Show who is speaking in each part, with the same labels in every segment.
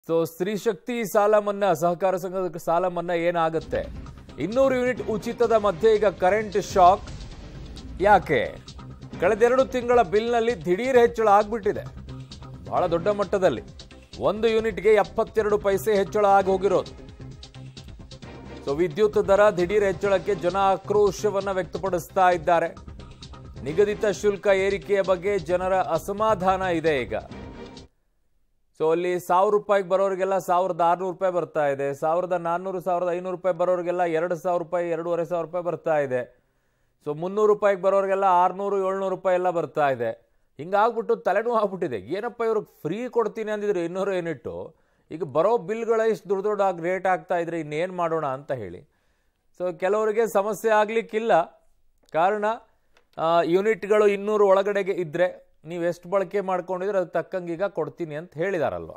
Speaker 1: So ಸ್ತ್ರೀಶಕ್ತಿ ಸಾಲ ಮನ್ನಾ ಸಹಕಾರ ಸಂಘದ ಸಾಲ ಮನ್ನಾ ಏನಾಗುತ್ತೆ ಇನ್ನೂರು ಯೂನಿಟ್ ಉಚಿತದ ಮಧ್ಯೆ ಈಗ ಕರೆಂಟ್ ಶಾಕ್ ಯಾಕೆ ಕಳೆದೆರಡು ತಿಂಗಳ ಬಿಲ್ನಲ್ಲಿ ದಿಢೀರ್ ಹೆಚ್ಚಳ ಆಗ್ಬಿಟ್ಟಿದೆ ಬಹಳ ದೊಡ್ಡ ಮಟ್ಟದಲ್ಲಿ ಒಂದು ಯೂನಿಟ್ಗೆ ಎಪ್ಪತ್ತೆರಡು ಪೈಸೆ ಹೆಚ್ಚಳ ಆಗಿ ಹೋಗಿರೋದು ಸೊ ವಿದ್ಯುತ್ ದರ ದಿಢೀರ್ ಹೆಚ್ಚಳಕ್ಕೆ ಜನ ಆಕ್ರೋಶವನ್ನ ವ್ಯಕ್ತಪಡಿಸ್ತಾ ಇದ್ದಾರೆ ನಿಗದಿತ ಶುಲ್ಕ ಏರಿಕೆಯ ಬಗ್ಗೆ ಜನರ ಅಸಮಾಧಾನ ಇದೆ ಈಗ ಸೊ ಅಲ್ಲಿ ಸಾವಿರ ರೂಪಾಯಿಗೆ ಬರೋರಿಗೆಲ್ಲ ಸಾವಿರದ ಆರ್ನೂರು ರೂಪಾಯಿ ಬರ್ತಾ ಇದೆ ಸಾವಿರದ ನಾನ್ನೂರು ಸಾವಿರದ ಐನೂರು ರೂಪಾಯಿ ಬರೋರಿಗೆಲ್ಲ ಎರಡು ಸಾವಿರ ರೂಪಾಯಿ ಎರಡೂವರೆ ಸಾವಿರ ರೂಪಾಯಿ ಬರ್ತಾ ಇದೆ ಸೊ ಮುನ್ನೂರು ರೂಪಾಯಿಗೆ ಬರೋರಿಗೆಲ್ಲ ಆರ್ನೂರು ಏಳ್ನೂರು ರೂಪಾಯಿ ಎಲ್ಲ ಬರ್ತಾ ಇದೆ ಹಿಂಗಾಗ್ಬಿಟ್ಟು ತಲೆನೋವು ಆಗ್ಬಿಟ್ಟಿದೆ ಏನಪ್ಪ ಇವ್ರಿಗೆ ಫ್ರೀ ಕೊಡ್ತೀನಿ ಅಂದಿದ್ರು ಇನ್ನೂರು ಯೂನಿಟ್ಟು ಈಗ ಬರೋ ಬಿಲ್ಗಳ ಇಷ್ಟು ದೊಡ್ಡ ದೊಡ್ಡ ರೇಟ್ ಆಗ್ತಾ ಇದ್ರೆ ಇನ್ನೇನು ಮಾಡೋಣ ಅಂತ ಹೇಳಿ ಸೊ ಕೆಲವರಿಗೆ ಸಮಸ್ಯೆ ಆಗಲಿಕ್ಕಿಲ್ಲ ಕಾರಣ ಆ, ಯೂನಿಟ್ಗಳು ಇನ್ನೂರು ಒಳಗಡೆಗೆ ಇದ್ದರೆ ನೀವು ಎಷ್ಟು ಬಳಕೆ ಮಾಡ್ಕೊಂಡಿದ್ರೆ ಅದಕ್ಕೆ ತಕ್ಕಂಗೆ ಈಗ ಕೊಡ್ತೀನಿ ಅಂತ ಹೇಳಿದಾರಲ್ವಾ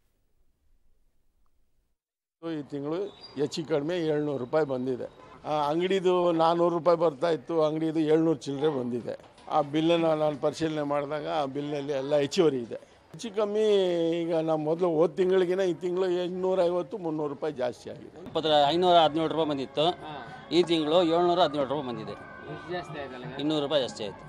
Speaker 2: ಈ ತಿಂಗಳು ಹೆಚ್ಚು ಕಡಿಮೆ ಏಳ್ನೂರು ರೂಪಾಯಿ ಬಂದಿದೆ ಆ, ಅಂಗಡಿದು ನಾನ್ನೂರು ರೂಪಾಯಿ ಬರ್ತಾ ಇತ್ತು ಅಂಗಡಿದು ಏಳ್ನೂರು ಚಿಲ್ಲರೆ ಬಂದಿದೆ ಆ ಬಿಲ್ಲನ್ನು ನಾನು ಪರಿಶೀಲನೆ ಮಾಡಿದಾಗ ಆ ಬಿಲ್ನಲ್ಲಿ ಎಲ್ಲ ಹೆಚ್ಚುವರಿ ಇದೆ ಹೆಚ್ಚು ಕಮ್ಮಿ ಈಗ ನಾವು ಮೊದಲು ಹೋದ ತಿಂಗಳಿಗಿನ ಈ ತಿಂಗಳು ಇನ್ನೂರ ಐವತ್ತು ಮುನ್ನೂರು ರೂಪಾಯಿ ಜಾಸ್ತಿ ಆಗಿದೆ
Speaker 3: ಇಪ್ಪತ್ತರ ಐನೂರ ಹದಿನೇಳು ರೂಪಾಯಿ ಬಂದಿತ್ತು ಈ ತಿಂಗಳು ಏಳ್ನೂರ ಹದಿನೇಳು ರೂಪಾಯಿ ಬಂದಿದೆ ಇನ್ನೂರು ರೂಪಾಯಿ ಜಾಸ್ತಿ ಆಯಿತು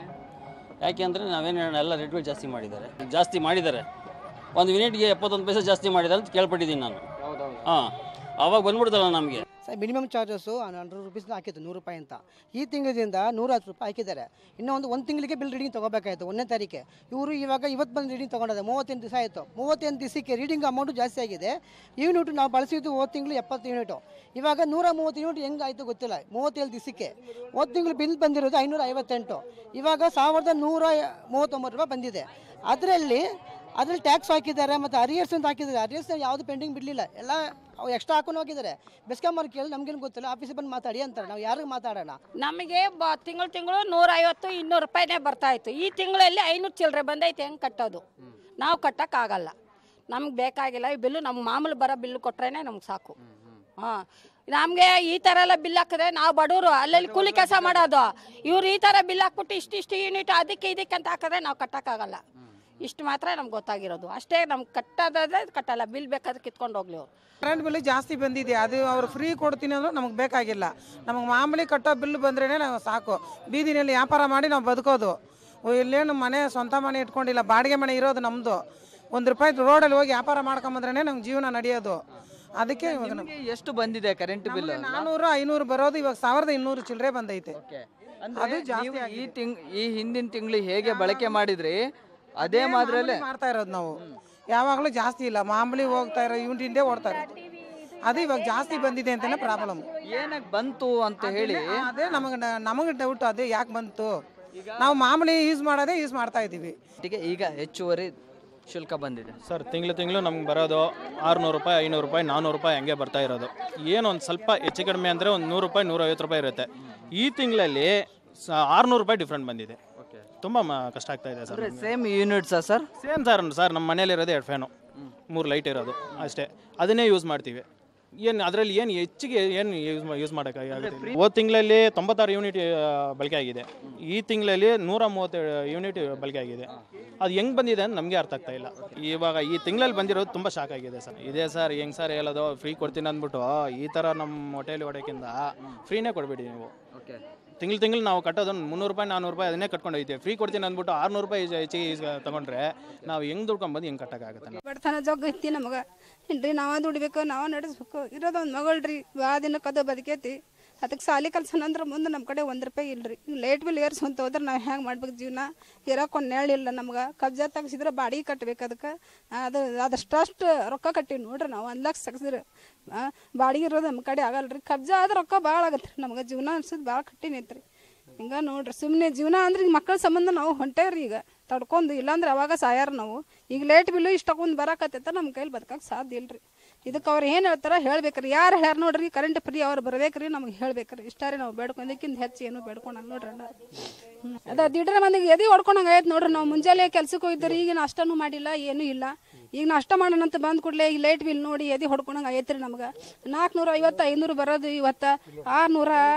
Speaker 3: ಯಾಕೆ ಅಂದರೆ ನಾವೇನು ಹೇಳೋಣ ಎಲ್ಲ ರೇಟ್ಗಳು ಜಾಸ್ತಿ ಮಾಡಿದ್ದಾರೆ ಜಾಸ್ತಿ ಮಾಡಿದ್ದಾರೆ ಒಂದು ಯೂನಿಟ್ಗೆ ಎಪ್ಪತ್ತೊಂದು ಪೈಸೆ ಜಾಸ್ತಿ ಮಾಡಿದ್ದಾರೆ ಅಂತ ಕೇಳ್ಪಟ್ಟಿದ್ದೀನಿ ನಾನು ಹಾಂ ಅವಾಗ ಬಂದ್ಬಿಡ್ತಲ್ಲ ನಮಗೆ
Speaker 4: sir minimum charges hundred rupees ಹಾಕಿತ್ತು ನೂರು ರೂಪಾಯಿ ಅಂತ ಈ ತಿಂಗಳಿಂದ ನೂರ ಹತ್ತು ರೂಪಾಯಿ ಹಾಕಿದ್ದಾರೆ ಇನ್ನೂ ಒಂದು ಒಂದು ತಿಂಗಳಿಗೆ ಬಿಲ್ ರೀಡಿಂಗ್ ತೊಗೋಬೇಕಾಯ್ತು ಒಂದನೇ ತಾರೀಕೆ ಇವರು ಇವಾಗ ಇವತ್ತು ಬಂದು ರೀಡಿಂಗ್ ತೊಗೊಂಡದೆ ಮೂವತ್ತೆಂಟು ದಿವಸ ಆಯಿತು ಮೂವತ್ತೆಂಟು ದಿವಸಕ್ಕೆ ರೀಡಿಂಗ್ ಅಮೌಂಟು ಜಾಸ್ತಿ ಆಗಿದೆ ಯೂನಿಟ್ ನಾವು ಬಳಸಿದ್ದು ಹೋದ ತಿಂಗಳು ಎಪ್ಪತ್ತು ಯೂನಿಟು ಇವಾಗ ನೂರ ಮೂವತ್ತು ಯೂನಿಟ್ ಹೆಂಗೆ ಆಯಿತು ಗೊತ್ತಿಲ್ಲ ಮೂವತ್ತೇಳು ದಿವಸಕ್ಕೆ ಹೋದ ತಿಂಗಳು ಬಿಲ್ ಬಂದಿರೋದು ಐನೂರ ಐವತ್ತೆಂಟು ಇವಾಗ ಸಾವಿರದ ನೂರ ಮೂವತ್ತೊಂಬತ್ತು ರೂಪಾಯಿ ಬಂದಿದೆ ಅದರಲ್ಲಿ ಅದ್ರಲ್ಲಿ ಟ್ಯಾಕ್ಸ್ ಹಾಕಿದ್ದಾರೆ ಮತ್ತು ಅರಿಯರ್ಸ್ ಅಂತ ಹಾಕಿದ್ದಾರೆ ಅರಿಯರ್ಸ್ ಯಾವುದು ಪೆಂಡಿಂಗ್ ಬಿಡಲಿಲ್ಲ ಎಲ್ಲ ಎಕ್ಸ್ಟ್ರಾ ಹಾಕೊಂಡು ಹೋಗಿದ್ದಾರೆ ಬೆಸ್ಕಾಂ ಅವ್ರು ಕೇಳಿ ನಮ್ಗೇನು ಗೊತ್ತಿಲ್ಲ ಆಫೀಸಿಗೆ ಬಂದು ಮಾತಾಡಿ ಅಂತಾರೆ ನಾವು ಯಾರಿಗೆ ಮಾತಾಡೋಣ
Speaker 5: ನಮಗೆ ಬ ತಿಂಗಳು ತಿಂಗಳು ನೂರೈವತ್ತು ಇನ್ನೂರು ರೂಪಾಯಿನೇ ಬರ್ತಾ ಇತ್ತು ಈ ತಿಂಗಳಲ್ಲಿ ಐನೂರು ಚಿಲ್ಲರೆ ಬಂದೈತೆ ಹೆಂಗೆ ಕಟ್ಟೋದು ನಾವು ಕಟ್ಟೋಕ್ಕಾಗಲ್ಲ ನಮ್ಗೆ ಬೇಕಾಗಿಲ್ಲ ಈ ಬಿಲ್ಲು ನಮ್ಗೆ ಮಾಮೂಲು ಬರೋ ಬಿಲ್ಲು ಕೊಟ್ರೇನೆ ನಮ್ಗೆ ಸಾಕು ಹಾಂ ನಮಗೆ ಈ ಥರ ಎಲ್ಲ ಬಿಲ್ ಹಾಕಿದ್ರೆ ನಾವು ಬಡವರು ಅಲ್ಲಲ್ಲಿ ಕೂಲಿ ಕೆಲಸ ಮಾಡೋದು ಇವ್ರು ಈ ಥರ ಬಿಲ್ ಹಾಕ್ಬಿಟ್ಟು ಇಷ್ಟಿಷ್ಟು ಯೂನಿಟ್ ಅದಕ್ಕೆ ಇದಕ್ಕೆ ಅಂತ ಹಾಕಿದ್ರೆ ನಾವು ಕಟ್ಟೋಕ್ಕಾಗಲ್ಲ ಇಷ್ಟು ಮಾತ್ರ ನಮ್ಗೆ ಗೊತ್ತಾಗಿರೋದು ಅಷ್ಟೇ ನಮ್ಗೆ ಕಟ್ಟೋದಾದ್ರೆ ಕಟ್ಟಲ್ಲ ಬಿಲ್ ಬೇಕಾದ್ರೆ ಕಿತ್ಕೊಂಡು ಹೋಗ್ಲಿ ಅವ್ರು
Speaker 6: ಕರೆಂಟ್ ಬಿಲ್ ಜಾಸ್ತಿ ಬಂದಿದೆ ಅದು ಅವ್ರು ಫ್ರೀ ಕೊಡ್ತೀನಿ ಅಂದ್ರೆ ನಮಗೆ ಬೇಕಾಗಿಲ್ಲ ನಮಗೆ ಮಾಮೂಲಿ ಕಟ್ಟೋ ಬಿಲ್ ಬಂದ್ರೇ ನಾವು ಸಾಕು ಬೀದಿನಲ್ಲಿ ವ್ಯಾಪಾರ ಮಾಡಿ ನಾವು ಬದುಕೋದು ಓ, ಇಲ್ಲೇನು ಮನೆ ಸ್ವಂತ ಮನೆ ಇಟ್ಕೊಂಡಿಲ್ಲ ಬಾಡಿಗೆ ಮನೆ ಇರೋದು ನಮ್ಮದು ಒಂದು ರೂಪಾಯಿ ರೋಡಲ್ಲಿ ಹೋಗಿ ವ್ಯಾಪಾರ ಮಾಡ್ಕೊಂಬಂದ್ರೇ ನಮ್ಗೆ ಜೀವನ ನಡೆಯೋದು ಅದಕ್ಕೆ ಇವಾಗ ನಮ್ಗೆ
Speaker 7: ನಿಮ್ಗೆ ಎಷ್ಟು ಬಂದಿದೆ ಕರೆಂಟ್ ಬಿಲ್
Speaker 6: ನಾನ್ನೂರು ಐನೂರು ಬರೋದು ಇವಾಗ ಸಾವಿರದ ಇನ್ನೂರು ಚಿಲ್ಲರೆ ಬಂದೈತೆ
Speaker 7: ಅದು ಜಾಸ್ತಿ ಈ ತಿಂಗ್ ಈ ಹಿಂದಿನ ತಿಂಗಳು ಹೇಗೆ ಬಳಕೆ ಮಾಡಿದ್ರಿ ಅದೇ ಮಾದ್ರಲ್ಲೇ
Speaker 6: ಮಾಮೂಲಿ ಮಾಡ್ತಾ ಇರೋದು ನಾವು ಯಾವಾಗಲೂ ಜಾಸ್ತಿ ಇಲ್ಲ ಮಾಮೂಲಿ ಹೋಗ್ತಾ ಇರೋ ಯೂನಿಟಿಂದೇ ಓಡ್ತಾ ಇರೋದು ಅದು ಇವಾಗ ಜಾಸ್ತಿ ಬಂದಿದೆ ಅಂತಲೇ ಪ್ರಾಬ್ಲಮ್
Speaker 7: ಏನಕ್ಕೆ ಬಂತು ಅಂತ ಹೇಳಿ
Speaker 6: ಅದೇ ನಮಗೆ ನಮಗೆ ಡೌಟ್ ಅದೇ ಯಾಕೆ ಬಂತು ನಾವು ಮಾಮೂಲಿ ಯೂಸ್ ಮಾಡೋದೇ ಯೂಸ್ ಮಾಡ್ತಾ ಇದ್ದೀವಿ
Speaker 7: ಒಟ್ಟಿಗೆ ಈಗ ಹೆಚ್ಚುವರಿ ಶುಲ್ಕ ಬಂದಿದೆ
Speaker 8: ಸರ್ ತಿಂಗಳು ತಿಂಗಳು ನಮ್ಗೆ ಬರೋದು ಆರುನೂರು ರೂಪಾಯಿ ಐನೂರು ರೂಪಾಯಿ ನಾನ್ನೂರು ರೂಪಾಯಿ ಹಂಗೆ ಬರ್ತಾ ಇರೋದು ಏನು ಒಂದು ಸ್ವಲ್ಪ ಹೆಚ್ಚು ಕಡಿಮೆ ಅಂದರೆ ಒಂದು ನೂರು ರೂಪಾಯಿ ನೂರೈವತ್ತು ರೂಪಾಯಿ ಇರುತ್ತೆ ಈ ತಿಂಗಳಲ್ಲಿ ಆರುನೂರು ರೂಪಾಯಿ ಡಿಫ್ರೆಂಟ್ ಬಂದಿದೆ ತುಂಬ ಕಷ್ಟ ಆಗ್ತಾ ಇದೆ ಸರ್
Speaker 7: ಸೇಮ್ ಯೂನಿಟ್ಸಾ ಸರ್
Speaker 8: ಸೇಮ್ ಸರ್ ಸರ್ ನಮ್ಮ ಮನೇಲಿರೋದು ಎರಡು ಫ್ಯಾನು ಮೂರು ಲೈಟ್ ಇರೋದು ಅಷ್ಟೇ ಅದನ್ನೇ ಯೂಸ್ ಮಾಡ್ತೀವಿ ಏನು ಅದರಲ್ಲಿ ಏನು ಹೆಚ್ಚಿಗೆ ಏನು ಯೂಸ್ ಯೂಸ್ ಮಾಡೋಕ್ಕಾಗುತ್ತೆ ಹೋದ ತಿಂಗಳಲ್ಲಿ ತೊಂಬತ್ತಾರು ಯೂನಿಟ್ ಬಳಕೆ ಆಗಿದೆ ಈ ತಿಂಗಳಲ್ಲಿ ನೂರ ಮೂವತ್ತೇಳು ಯೂನಿಟ್ ಬಳಕೆ ಆಗಿದೆ ಅದು ಹೆಂಗೆ ಬಂದಿದೆ ಅಂತ ನಮಗೆ ಅರ್ಥ ಆಗ್ತಾ ಇಲ್ಲ ಇವಾಗ ಈ ತಿಂಗಳಲ್ಲಿ ಬಂದಿರೋದು ತುಂಬ ಶಾಕ್ ಆಗಿದೆ ಸರ್ ಇದೇ ಸರ್ ಹೆಂಗೆ ಸರ್ ಹೇಳೋದು ಫ್ರೀ ಕೊಡ್ತೀನಿ ಅಂದ್ಬಿಟ್ಟು ಈ ಥರ ನಮ್ಮ ಹೋಟೆಲ್ ಹೊಡೋಕ್ಕಿಂತ ಫ್ರೀನೇ ಕೊಡ್ಬೇಡಿ ನೀವು
Speaker 7: ಓಕೆ
Speaker 8: ತಿಂಗಳು ತಿಂಗಳು ನಾವು ಕಟ್ಟೋದು ಮುನ್ನೂರು ರೂಪಾಯಿ ನಾನ್ನೂರು ರೂಪಾಯಿ ಅದನ್ನೇ ಕಟ್ಕೊಂಡು ಹೋಗ್ತೀವಿ ಫ್ರೀ ಕೊಡ್ತೀನಿ ಅಂದ್ಬಿಟ್ಟು ಆರುನೂರು ರೂಪಾಯಿ ಹೆಚ್ಚಿಗೆ ಇಸ್ಕ- ತಗೊಂಡ್ರೆ ನಾವು ಹೆಂಗೆ ದುಡ್ಕೊಂಬಂದು ಹೆಂಗೆ ಕಟ್ಟೋಕ್ಕಾಗುತ್ತೆ ನಾವು
Speaker 9: ಬಡತನ ಜಗ್ಗ ಐತಿ ನಮಗೆ ಏನ್ರಿ ನಾವ ದುಡಿಬೇಕು ನಾವ ನಡೆಸ್ಬೇಕು ಇರೋದು ಒಂದು ಮಗಳ್ರಿ ಭಾಳ ದಿನಕ್ಕೆ ಅದು ಬದುಕೈತಿ ಅದಕ್ಕೆ ಸಾಲಿ ಕಲ್ಸೋಣ ಅಂದ್ರೆ ಮುಂದೆ ನಮ್ಮ ಕಡೆ ಒಂದು ರೂಪಾಯಿ ಇಲ್ರಿ ಲೈಟ್ ಬಿಲ್ ಏರ್ಸ್ಕೊಂತ ಹೋದ್ರೆ ನಾವು ಹೆಂಗೆ ಮಾಡ್ಬೇಕು ಜೀವನ ಇರೋಕೆ ಒಂದು ನೆರಳಿಲ್ಲ ನಮ್ಗೆ ಕಬ್ಜಾ ತೆಗ್ಸಿದ್ರೆ ಬಾಡಿಗೆ ಕಟ್ಬೇಕು ಅದಕ್ಕೆ ಅದು ಅದಷ್ಟಷ್ಟು ರೊಕ್ಕ ಕಟ್ಟಿವಿ ನೋಡ್ರಿ ನಾವು ಒಂದು ಲಕ್ಷ ತೆಗ್ಸಿದ್ರೆ ಆ, ಬಾಡಿಗೆ ಇರೋದು ನಮ್ಮ ಕಡೆ ಆಗಲ್ರಿ ಕಬ್ಜಾ ಆದ್ರೆ ರೊಕ್ಕ ಭಾಳ ಆಗತ್ತೆ ರೀ ನಮ್ಗೆ ಜೀವನ ಅನ್ಸೋದು ಭಾಳ ಕಟ್ಟಿನೈತ್ರಿ ಹಿಂಗ ನೋಡ್ರಿ ಸುಮ್ಮನೆ ಜೀವನ ಅಂದ್ರೆ ಈಗ ಮಕ್ಕಳ ಸಂಬಂಧ ನಾವು ಹೊಂಟೇವ್ರಿ ಈಗ ತಡ್ಕೊಂಡು ಇಲ್ಲಾಂದ್ರೆ ಅವಾಗ ಸಾಯಾರ ನಾವು ಈಗ ಲೇಟ್ ಬಿಲ್ಲು ಇಷ್ಟಕ್ಕೊಂದು ಬರಾಕತ್ತೈತ ನಮ್ಮ ಕೈಲಿ ಬದುಕಕ್ಕೆ ಸಾಧ್ಯ ಇಲ್ರಿ ಇದಕ್ಕೆ ಅವ್ರು ಏನು ಹೇಳ್ತಾರ ಹೇಳ್ಬೇಕ್ರಿ ಯಾರು ಹೇಳ್ಯಾರ ನೋಡ್ರಿ ಕರೆಂಟ್ ಫ್ರೀ ಅವ್ರು ಬರ್ಬೇಕ್ರಿ ನಮ್ಗೆ ಹೇಳ್ಬೇಕ್ರಿ ಇಷ್ಟಾರಿ ನಾವು ಬೇಡ್ಕೊಂಡಕ್ಕಿಂತ ಹೆಚ್ಚು ಏನು ಬೇಡ್ಕೊಳಲ್ಲ ನೋಡ್ರಿ ಅಣ್ಣ. ಹ್ಮ್. ಅದ ದಿಡ್ರ ಮಂದಿಗೆ ಎದಿ ಹೊಡ್ಕೊಂಡಂಗೆ ಆಯ್ತು ನೋಡ್ರಿ ನಾವು ಮುಂಜಾನೆ ಕೆಲ್ಸಕ್ಕೆ ಹೋಗಿದ್ರಿ ಈಗ ನಾಷ್ಟನೂ ಮಾಡಿಲ್ಲ ಏನೂ ಇಲ್ಲ ಈಗ ನಾಷ್ಟ ಮಾಡೋಣ ಅಂತ ಬಂದ ಕೂಡಲೇ ಈಗ ಲೈಟ್ ಬಿಲ್ ನೋಡಿ ಎದಿ ಹೊಡ್ಕೊಂಡಂಗೆ ಆಗೈತ್ರಿ ನಮ್ಗೆ ನಾಲ್ಕುನೂರ ಐವತ್ತು ಐನೂರು ಬರೋದು ಇವತ್ತು ಆರುನೂರ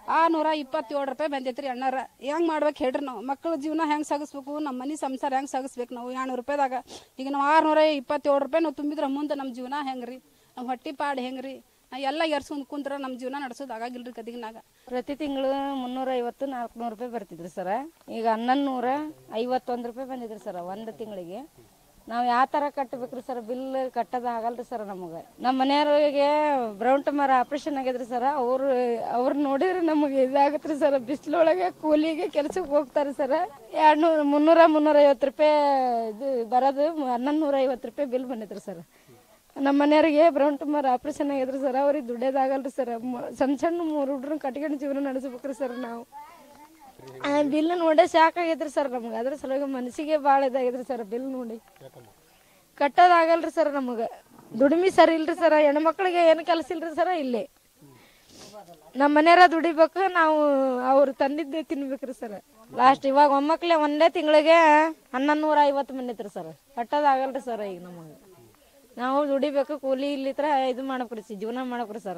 Speaker 9: ಆರ್ನೂರ ಇಪ್ಪತ್ತೇಳು ರೂಪಾಯಿ ಬಂದೈತ್ರಿ ಅಣ್ಣಾರ ಹೆಂಗ್ ಮಾಡ್ಬೇಕು ಹೇಳ್ರಿ ನಾವು ಮಕ್ಕಳ ಜೀವನ ಹೆಂಗ್ ಸಾಗಿಸ್ಬೇಕು ನಮ್ಮ ಮನೆ ಸಂಸಾರ ಹೆಂಗ್ ಸಾಗಿಸ್ಬೇಕು ನಾವು ಎರಡ್ನೂರು ರೂಪಾಯಿದಾಗ ಈಗ ನಾವು ಆರ್ನೂರ ಇಪ್ಪತ್ತೇಳು ರೂಪಾಯಿ ನಾವು ತುಂಬಿದ್ರೆ ಮುಂದೆ ನಮ್ಮ ಜೀವನ ಹೆಂಗ್ರಿ ನಮ್ಮ ಹೊಟ್ಟಿ ಪಾಡ್ ಹೆಂಗ್ರಿ ನಾ ಎಲ್ಲ ಎರ್ಸ್ಕೊಂಡ್ ಕುಂತ್ರ ನಮ್ಮ ಜೀವನ ನಡೆಸೋದು ಆಗಾಗಿಲ್ರಿ ಗದಿಗಿನಾಗ
Speaker 10: ಪ್ರತಿ ತಿಂಗಳು ಮುನ್ನೂರ ಐವತ್ತು ನಾಲ್ಕುನೂರು ರೂಪಾಯಿ ಬರ್ತಿದ್ರಿ ಸರ ಈಗ ಹನ್ನೊಂದು ನೂರ ಐವತ್ತೊಂದು ರೂಪಾಯಿ ಬಂದಿದ್ರಿ ಸರ ಒಂದು ತಿಂಗಳಿಗೆ ನಾವು ಯಾವ ಥರ ಕಟ್ಟಬೇಕ್ರಿ ಸರ್ ಬಿಲ್ ಕಟ್ಟೋದು ಆಗಲ್ರಿ ಸರ್ ನಮಗೆ ನಮ್ಮ ಮನೆಯವ್ರಿಗೆ ಬ್ರೌನ್ ಟಮರ್ ಆಪ್ರೇಷನ್ ಆಗಿದ್ರಿ ಸರ್ ಅವ್ರು ಅವ್ರು ನೋಡಿದ್ರೆ ನಮಗೆ ಇದಾಗತ್ರಿ ಸರ್ ಬಿಸಿಲೊಳಗೆ ಕೂಲಿಗೆ ಕೆಲ್ಸಕ್ಕೆ ಹೋಗ್ತಾರೆ ಸರ್ ಎರಡು ನೂರು ಮುನ್ನೂರ ಮುನ್ನೂರ ಐವತ್ತು ರೂಪಾಯಿ ಇದು ಬರೋದು ಹನ್ನೊಂದು ನೂರ ಐವತ್ತು ರೂಪಾಯಿ ಬಿಲ್ ಬಂದಿದ್ರಿ ಸರ್ ನಮ್ಮ ಮನೆಯವ್ರಿಗೆ ಬ್ರೌನ್ ಟಮರ್ ಆಪ್ರೇಷನ್ ಆಗಿದ್ರಿ ಸರ್ ಅವ್ರಿಗೆ ದುಡ್ಡೋದಾಗಲ್ರಿ ಸರ್ ಸಣ್ಣ ಸಣ್ಣ ಮೂರು ಹುಡ್ರನ್ನ ಕಟ್ಕೊಂಡು ಜೀವನ ನಡೆಸ್ಬೇಕ್ರಿ ಸರ್ ನಾವು ಆ ಬಿಲ್ ನೋಡೇ ಸಾಕಾಗೈತ್ರಿ ಸರ್ ನಮ್ಗೆ ಅದ್ರ ಸಲುವಾಗಿ ಮನಸ್ಸಿಗೆ ಭಾಳ ಇದಾಗೈತ್ರಿ ಸರ್ ಬಿಲ್ ನೋಡಿ ಕಟ್ಟೋದಾಗಲ್ರಿ ಸರ್ ನಮಗೆ ದುಡಿಮೆ ಸರ್ ಇಲ್ರಿ ಸರ್ ಹೆಣ್ಮಕ್ಳಿಗೆ ಏನು ಕೆಲಸ ಇಲ್ರಿ ಸರ್ ಇಲ್ಲಿ ನಮ್ಮ ಮನೆಯವ್ರ ದುಡಿಬೇಕು ನಾವು ಅವ್ರು ತಂದಿದ್ದೆ ತಿನ್ಬೇಕ್ರಿ ಸರ್ ಲಾಸ್ಟ್ ಇವಾಗ ಒಮ್ಮಕ್ಳೆ ಒಂದೇ ತಿಂಗಳಿಗೆ ಹನ್ನೊಂದು ನೂರ ಐವತ್ತು ಬಂದೈತ್ರಿ ಸರ್ ಕಟ್ಟೋದಾಗಲ್ರಿ ಸರ್ ಈಗ ನಮಗೆ ನಾವು ದುಡಿಬೇಕು ಕೂಲಿ ಇಲ್ಲಿತ್ರ ಇದು ಮಾಡ್ಬೇಕ್ರಿ ಸಿ- ಜೀವನ ಮಾಡ್ಬೇಕ್ರಿ ಸರ್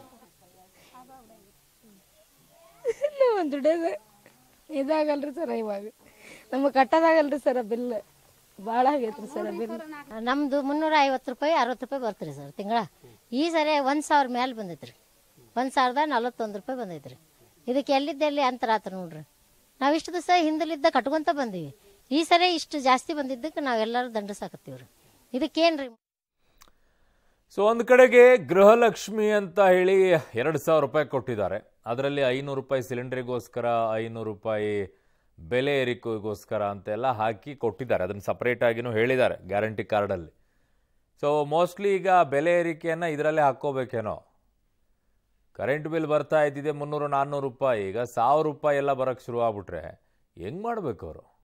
Speaker 10: ನಾವು ದುಡಿಯೋದು ಇದಾಗಲ್ರಿ ಸರ್ ಇವಾಗ ನಮಗೆ ಕಟ್ಟೋದಾಗಲ್ರಿ ಸರ್ ಬಿಲ್ ಭಾಳ ಆಗೈತ್ರಿ ಸರ್ ಬಿಲ್
Speaker 11: ನಮ್ದು ಮುನ್ನೂರ ಐವತ್ತು ರೂಪಾಯಿ ಅರವತ್ತು ರೂಪಾಯಿ ಬರ್ತೀರಿ ಸರ್ ತಿಂಗಳ ಈ ಸರಿ ಒಂದು ಸಾವಿರ ಮೇಲೆ ಬಂದೈತ್ರಿ ಒಂದು ಸಾವಿರದ ನಲವತ್ತೊಂದು ರೂಪಾಯಿ ಬಂದೈತ್ರಿ ಇದಕ್ಕೆ ಎಲ್ಲಿದ್ದೆಲ್ಲಿ ಅಂತರ ಆತ ನೋಡ್ರಿ ನಾವು ಇಷ್ಟು ದಿವಸ ಹಿಂದಲಿದ್ದ ಕಟ್ಕೊಂತ ಬಂದೀವಿ ಈ ಸರಿ ಇಷ್ಟು ಜಾಸ್ತಿ ಬಂದಿದ್ದಕ್ಕೆ ನಾವೆಲ್ಲರೂ ದಂಡಸಾಕತ್ತೀವ್ರಿ ಇದಕ್ಕೇನ್ರಿ
Speaker 1: ಸೊ ಒಂದು ಕಡೆಗೆ ಗೃಹಲಕ್ಷ್ಮಿ ಅಂತ ಹೇಳಿ ಎರಡು ಸಾವಿರ ರೂಪಾಯಿ ಕೊಟ್ಟಿದ್ದಾರೆ ಅದರಲ್ಲಿ ಐನೂರು ರೂಪಾಯಿ ಸಿಲಿಂಡರಿಗೋಸ್ಕರ ಐನೂರು ರೂಪಾಯಿ ಬೆಲೆ ಏರಿಕೆಗೋಸ್ಕರ ಅಂತೆಲ್ಲ ಹಾಕಿ ಕೊಟ್ಟಿದ್ದಾರೆ ಅದನ್ನು ಸಪ್ರೇಟ್ ಆಗಿನೂ ಹೇಳಿದ್ದಾರೆ ಗ್ಯಾರಂಟಿ ಕಾರ್ಡಲ್ಲಿ ಸೊ ಮೋಸ್ಟ್ಲಿ ಈಗ ಬೆಲೆ ಏರಿಕೆಯನ್ನು ಇದರಲ್ಲೇ ಹಾಕ್ಕೋಬೇಕೇನೋ ಕರೆಂಟ್ ಬಿಲ್ ಬರ್ತಾ ಇದ್ದಿದೆ ಮುನ್ನೂರು ನಾನ್ನೂರು ರೂಪಾಯಿ ಈಗ ಸಾವಿರ ರೂಪಾಯಿ ಎಲ್ಲ ಬರೋಕ್ಕೆ ಶುರು ಆಗ್ಬಿಟ್ರೆ ಹೆಂಗೆ ಮಾಡ್ಬೇಕು ಅವರು